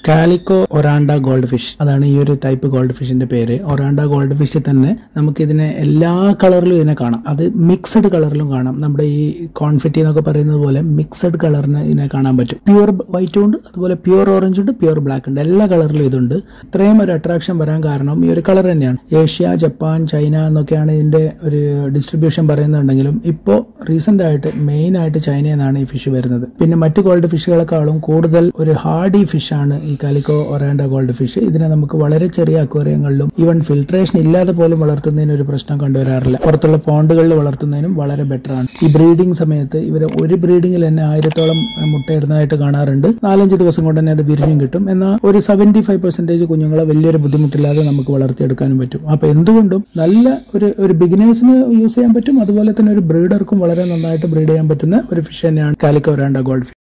calico ഒറാണ്ട gold fish അതാണ് ഈ ഒരു ടൈപ്പ് ഗോൾഡ് ഫിഷിന്റെ പേര് ഒറാണ്ട ഗോൾഡ് ഫിഷ് തന്നെ നമുക്ക് ഇതിനെ എല്ലാ കളറിലും ഇതിനെ കാണാം അത് മിക്സഡ് കളറിലും കാണാം നമ്മുടെ ഈ കോൺഫിറ്റി എന്നൊക്കെ പറയുന്നത് പോലെ മിക്സഡ് കളറിന് ഇതിനെ കാണാൻ പറ്റും പ്യുവർ വൈറ്റും ഉണ്ട് അതുപോലെ പ്യുവർ ഓറഞ്ച് ഉണ്ട് പ്യുവർ ബ്ലാക്ക് ഉണ്ട് എല്ലാ കളറിലും ഇതുണ്ട് ഇത്രയും ഒരു അട്രാക്ഷൻ വരാൻ കാരണം ഈ ഒരു കളർ തന്നെയാണ് ഏഷ്യ ജപ്പാൻ ചൈന എന്നൊക്കെയാണ് ഇതിന്റെ ഒരു ഡിസ്ട്രിബ്യൂഷൻ പറയുന്നുണ്ടെങ്കിലും ഇപ്പോൾ റീസെന്റ് ആയിട്ട് മെയിൻ ആയിട്ട് ചൈനയിൽ നിന്നാണ് ഈ ഫിഷ് വരുന്നത് പിന്നെ മറ്റു ഗോൾഡ് ഫിഷുകളെക്കാളും കൂടുതൽ ഒരു ഹാർഡി ഫിഷാണ് ഈ കാലിക്കോ ഒറാൻഡ ഗോൾഡ് ഫിഷ് ഇതിനെ നമുക്ക് വളരെ ചെറിയ അക്വേറിയങ്ങളിലും ഈവൻ ഫിൽട്രേഷൻ ഇല്ലാതെ പോലും വളർത്തുന്നതിന് ഒരു പ്രശ്നം കണ്ടുവരാറില്ല പുറത്തുള്ള പോണ്ടുകളിൽ വളർത്തുന്നതിനും വളരെ ബെറ്റർ ആണ് ഈ ബ്രീഡിംഗ് സമയത്ത് ഇവർ ഒരു ബ്രീഡിംഗിൽ തന്നെ ആയിരത്തോളം മുട്ടയിടുന്നതായിട്ട് കാണാറുണ്ട് നാലഞ്ച് ദിവസം കൊണ്ട് തന്നെ അത് വിരിഞ്ഞും കിട്ടും എന്നാൽ ഒരു സെവന്റി ഫൈവ് പെർസെന്റേജ് കുഞ്ഞുങ്ങളെ വലിയൊരു ബുദ്ധിമുട്ടില്ലാതെ നമുക്ക് വളർത്തിയെടുക്കാനും പറ്റും അപ്പൊ എന്തുകൊണ്ടും നല്ല ഒരു ഒരു ബിഗിനേഴ്സിന് യൂസ് ചെയ്യാൻ പറ്റും അതുപോലെ തന്നെ ഒരു ബ്രീഡർക്കും വളരെ നന്നായിട്ട് ബ്രീഡ് ചെയ്യാൻ പറ്റുന്ന ഒരു ഫിഷ് തന്നെയാണ് കാലിക്കോ ഒരാണ്ട ഗോൾഡ് ഫിഷ്